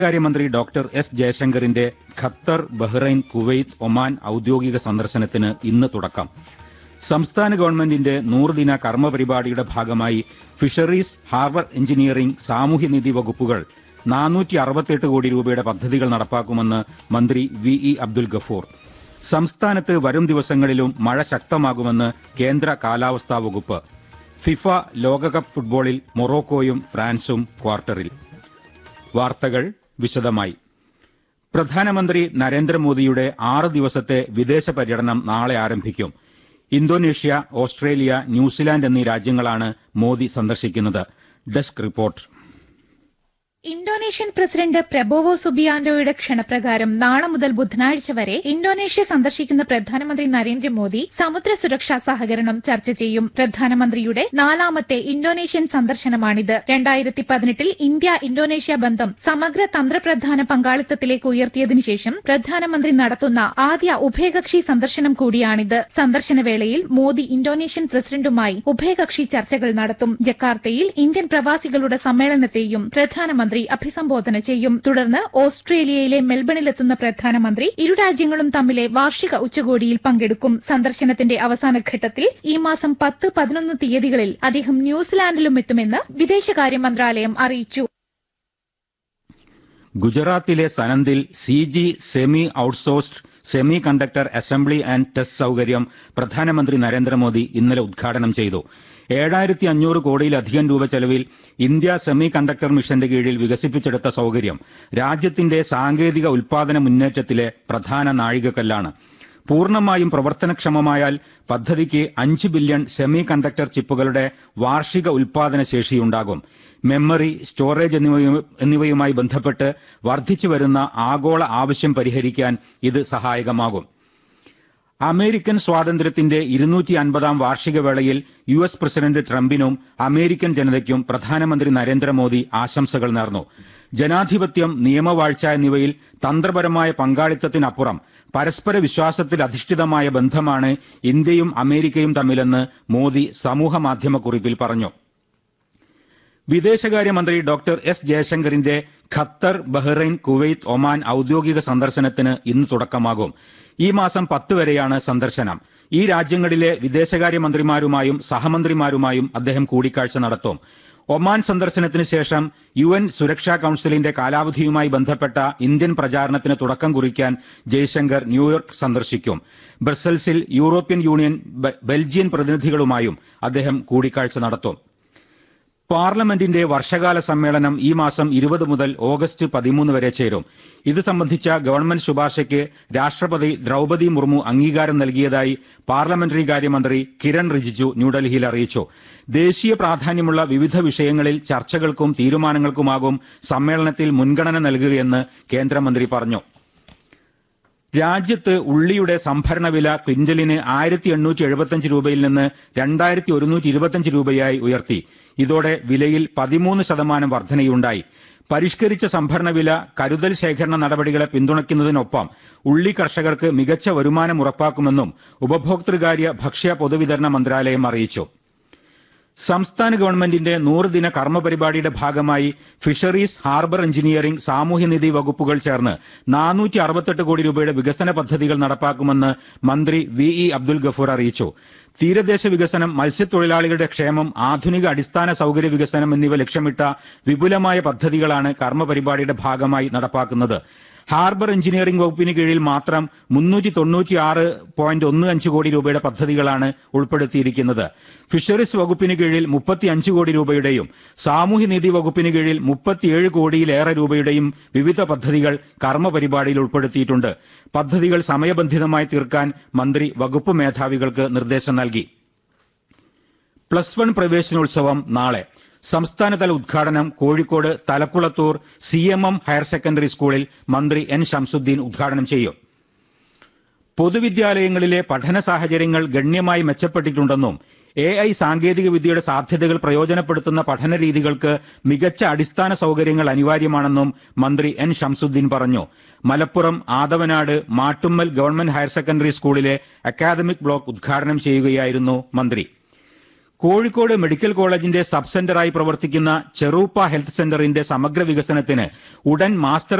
കാര്യമന്ത്രി doctor S ജയശങ്കറിന്റെ Qatar Bahrain Kuwait Oman ഔദ്യോഗിക സന്ദർശനത്തിന് ഇന്ന് തുടക്കം സംസ്ഥാന ഗവൺമെന്റിന്റെ നൂറുദിന കർമ്മ പരിപാടിയുടെ ഭാഗമായി ഫിഷറീസ് ഹാർബർ എഞ്ചിനീയറിംഗ് സാമൂഹ്യനിധി വകുപ്പുകൾ നാനൂറ്റി അറുപത്തെട്ട് കോടി രൂപയുടെ പദ്ധതികൾ നടപ്പാക്കുമെന്ന് മന്ത്രി വി ഇ അബ്ദുൽ ഗഫൂർ സംസ്ഥാനത്ത് വരും ദിവസങ്ങളിലും മഴ ശക്തമാകുമെന്ന് കേന്ദ്ര കാലാവസ്ഥാ വകുപ്പ് ഫിഫ ലോകകപ്പ് ഫുട്ബോളിൽ മൊറോക്കോയും ഫ്രാൻസും ക്വാർട്ടറിൽ വാർത്തകൾ വിശദമായി പ്രധാനമന്ത്രി നരേന്ദ്രമോദിയുടെ ആറ് ദിവസത്തെ വിദേശ പര്യടനം നാളെ ആരംഭിക്കും ഇന്തോനേഷ്യ ഓസ്ട്രേലിയ ന്യൂസിലാൻഡ് എന്നീ രാജ്യങ്ങളാണ് മോദി സന്ദർശിക്കുന്നത് desk report Indonesian president Prabowo സുബിയാന്റോയുടെ ക്ഷണപ്രകാരം നാളെ മുതൽ ബുധനാഴ്ച വരെ ഇന്തോനേഷ്യ സന്ദർശിക്കുന്ന പ്രധാനമന്ത്രി നരേന്ദ്രമോദി സമുദ്ര സുരക്ഷാ സഹകരണം ചർച്ച ചെയ്യും പ്രധാനമന്ത്രിയുടെ നാലാമത്തെ ഇന്തോനേഷ്യൻ സന്ദർശനമാണിത് രണ്ടായിരത്തി പതിനെട്ടിൽ ഇന്ത്യ ഇന്തോനേഷ്യ ബന്ധം സമഗ്ര തന്ത്രപ്രധാന പങ്കാളിത്തത്തിലേക്ക് ഉയർത്തിയതിനു ശേഷം പ്രധാനമന്ത്രി നടത്തുന്ന ആദ്യ ഉഭയകക്ഷി സന്ദർശനം കൂടിയാണിത് സന്ദർശന വേളയിൽ മോദി ഇന്തോനേഷ്യൻ പ്രസിഡന്റുമായി ഉഭയകക്ഷി ചർച്ചകൾ നടത്തും ജക്കാർത്തയിൽ ഇന്ത്യൻ പ്രവാസികളുടെ സമ്മേളനത്തെയും പ്രധാനമന്ത്രി അഭിസംബോധന ചെയ്യും തുടർന്ന് ഓസ്ട്രേലിയയിലെ മെൽബണിലെത്തുന്ന പ്രധാനമന്ത്രി ഇരു രാജ്യങ്ങളും തമ്മിലെ വാർഷിക ഉച്ചകോടിയിൽ പങ്കെടുക്കും സന്ദർശനത്തിന്റെ അവസാന ഘട്ടത്തിൽ ഈ മാസം പത്ത് പതിനൊന്ന് തീയതികളിൽ അദ്ദേഹം ന്യൂസിലാൻഡിലും എത്തുമെന്ന് വിദേശകാര്യ മന്ത്രാലയം അറിയിച്ചു ഗുജറാത്തിലെ സനന്ദിൽ C G semi outsourced semiconductor assembly and test സൌകര്യം പ്രധാനമന്ത്രി നരേന്ദ്രമോദി ഇന്നലെ ഉദ്ഘാടനം ചെയ്തു ഏഴായിരത്തി അഞ്ഞൂറ് കോടിയിലധികം രൂപ ചെലവിൽ ഇന്ത്യ സെമി കണ്ടക്ടർ മിഷന്റെ കീഴിൽ വികസിപ്പിച്ചെടുത്ത സൌകര്യം രാജ്യത്തിന്റെ സാങ്കേതിക ഉൽപാദന മുന്നേറ്റത്തിലെ പ്രധാന നാഴികക്കല്ലാണ് പൂർണ്ണമായും പ്രവർത്തനക്ഷമമായാൽ പദ്ധതിക്ക് അഞ്ച് ബില്യൺ സെമി കണ്ടക്ടർ ചിപ്പുകളുടെ വാർഷിക ഉൽപാദന ശേഷിയുണ്ടാകും മെമ്മറി സ്റ്റോറേജ് എന്നിവയു- എന്നിവയുമായി ബന്ധപ്പെട്ട് വർദ്ധിച്ചു വരുന്ന ആഗോള ആവശ്യം പരിഹരിക്കാൻ ഇത് സഹായകമാകും അമേരിക്കൻ സ്വാതന്ത്ര്യത്തിന്റെ ഇരുന്നൂറ്റി അൻപതാം വാർഷിക വേളയിൽ യു എസ് പ്രസിഡന്റ് ട്രംപിനും അമേരിക്കൻ ജനതയ്ക്കും പ്രധാനമന്ത്രി നരേന്ദ്രമോദി ആശംസകൾ നേർന്നു ജനാധിപത്യം നിയമവാഴ്ച എന്നിവയിൽ തന്ത്രപരമായ പങ്കാളിത്തത്തിനപ്പുറം പരസ്പര വിശ്വാസത്തിൽ അധിഷ്ഠിതമായ ബന്ധമാണ് ഇന്ത്യയും അമേരിക്കയും തമ്മിലെന്ന് മോദി സമൂഹമാധ്യമക്കുറിപ്പിൽ പറഞ്ഞു വിദേശകാര്യമന്ത്രി ഡോക്ടർ എസ് ജയശങ്കറിന്റെ ഖത്തർ ബഹ്റൈൻ കുവൈത്ത് ഒമാൻ ഔദ്യോഗിക സന്ദർശനത്തിന് ഇന്ന് തുടക്കമാകും ഈ മാസം പത്ത് വരെയാണ് സന്ദർശനം ഈ രാജ്യങ്ങളിലെ വിദേശകാര്യമന്ത്രിമാരുമായും സഹമന്ത്രിമാരുമായും അദ്ദേഹം കൂടിക്കാഴ്ച നടത്തും ഒമാൻ സന്ദർശനത്തിന് ശേഷം യു എൻ സുരക്ഷാ കൌൺസിലിന്റെ കാലാവധിയുമായി ബന്ധപ്പെട്ട ഇന്ത്യൻ പ്രചാരണത്തിന് തുടക്കം കുറിക്കാൻ ജയശങ്കർ ന്യൂയോർക്ക് സന്ദർശിക്കും ബ്രസൽസിൽ യൂറോപ്യൻ യൂണിയൻ ബെ- ബെൽജിയൻ പ്രതിനിധികളുമായും അദ്ദേഹം കൂടിക്കാഴ്ച നടത്തും പാർലമെന്റിന്റെ വർഷകാല സമ്മേളനം ഈ മാസം ഇരുപത് മുതൽ ഓഗസ്റ്റ് പതിമൂന്ന് വരെ ചേരും ഇത് സംബന്ധിച്ച ഗവൺമെന്റ് ശുപാർശയ്ക്ക് രാഷ്ട്രപതി ദ്രൗപദി മുർമു അംഗീകാരം നൽകിയതായി പാർലമെന്ററി കാര്യമന്ത്രി കിരൺ റിജിജു ന്യൂഡൽഹിയിൽ അറിയിച്ചു ദേശീയ പ്രാധാന്യമുള്ള വിവിധ വിഷയങ്ങളിൽ ചർച്ചകൾക്കും തീരുമാനങ്ങൾക്കുമാകും സമ്മേളനത്തിൽ മുൻഗണന നൽകുകയെന്ന് കേന്ദ്രമന്ത്രി പറഞ്ഞു രാജ്യത്ത് ഉള്ളിയുടെ സംഭരണ വില ക്വിന്റലിന് ആയിരത്തി എണ്ണൂറ്റി എഴുപത്തിയഞ്ച് രൂപയിൽ നിന്ന് രണ്ടായിരത്തി ഒരുന്നൂറ്റി ഇരുപത്തിയഞ്ച് രൂപയായി ഉയർത്തി ഇതോടെ വിലയിൽ പതിമൂന്ന് ശതമാനം വർധനയുണ്ടായി പരിഷ്കരിച്ച സംഭരണ വില കരുതൽ ശേഖരണ നടപടികളെ പിന്തുണയ്ക്കുന്നതിനൊപ്പം ഉള്ളി കർഷകർക്ക് മികച്ച വരുമാനം ഉറപ്പാക്കുമെന്നും ഉപഭോക്തൃകാര്യ ഭക്ഷ്യ പൊതുവിതരണ മന്ത്രാലയം അറിയിച്ചു സംസ്ഥാന ഗവൺമെന്റിന്റെ നൂറുദിന കർമ്മ പരിപാടിയുടെ ഭാഗമായി ഫിഷറീസ് ഹാർബർ എഞ്ചിനീയറിംഗ് സാമൂഹ്യനിധി വകുപ്പുകൾ ചേർന്ന് നാനൂറ്റി അറുപത്തെട്ട് കോടി രൂപയുടെ വികസന പദ്ധതികൾ നടപ്പാക്കുമെന്ന് മന്ത്രി വി ഇ അബ്ദുൽ ഗഫൂർ അറിയിച്ചു തീരദേശ വികസനം മത്സ്യത്തൊഴിലാളികളുടെ ക്ഷേമം ആധുനിക അടിസ്ഥാന സൌകര്യ വികസനം എന്നിവ ലക്ഷ്യമിട്ട വിപുലമായ പദ്ധതികളാണ് കർമ്മ പരിപാടിയുടെ ഭാഗമായി നടപ്പാക്കുന്നത് ഹാർബർ എഞ്ചിനീയറിംഗ് വകുപ്പിന് കീഴിൽ മാത്രം മുന്നൂറ്റി തൊണ്ണൂറ്റി ആറ് പോയിന്റ് ഒന്ന് അഞ്ച് കോടി രൂപയുടെ പദ്ധതികളാണ് ഉൾപ്പെടുത്തിയിരിക്കുന്നത് ഫിഷറീസ് വകുപ്പിന് കീഴിൽ മുപ്പത്തി അഞ്ച് കോടി രൂപയുടെയും സാമൂഹ്യനീതി വകുപ്പിന് കീഴിൽ മുപ്പത്തിയേഴ് കോടിയിലേറെ രൂപയുടെയും വിവിധ പദ്ധതികൾ കർമ്മ പരിപാടിയിൽ ഉൾപ്പെടുത്തിയിട്ടുണ്ട് പദ്ധതികൾ സമയബന്ധിതമായി തീർക്കാൻ മന്ത്രി വകുപ്പ് മേധാവികൾക്ക് നിർദ്ദേശം നൽകി പ്ലസ് വൺ പ്രവേശനോത്സവം നാളെ സംസ്ഥാനതല ഉദ്ഘാടനം Kozhikode Thalakkulathur C M M higher secondary സ്കൂളിൽ മന്ത്രി എൻ ഷംസുദ്ദീൻ ഉദ്ഘാടനം ചെയ്യും പൊതുവിദ്യാലയങ്ങളിലെ പഠന സാഹചര്യങ്ങൾ ഗണ്യമായി മെച്ചപ്പെട്ടിട്ടുണ്ടെന്നും എ ഐ സാങ്കേതിക വിദ്യയുടെ സാധ്യതകൾ പ്രയോജനപ്പെടുത്തുന്ന പഠന രീതികൾക്ക് മികച്ച അടിസ്ഥാന സൌകര്യങ്ങൾ അനിവാര്യമാണെന്നും മന്ത്രി എൻ ഷംസുദ്ദീൻ പറഞ്ഞു Malappuram Athavanad Mattummal government higher secondary സ്കൂളിലെ അക്കാദമിക് ബ്ലോക്ക് ഉദ്ഘാടനം ചെയ്യുകയായിരുന്നു മന്ത്രി കോഴിക്കോട് മെഡിക്കൽ കോളേജിന്റെ സബ് സെന്ററായി പ്രവർത്തിക്കുന്ന ചെറൂപ്പ ഹെൽത്ത് സെന്ററിന്റെ സമഗ്ര വികസനത്തിന് ഉടൻ മാസ്റ്റർ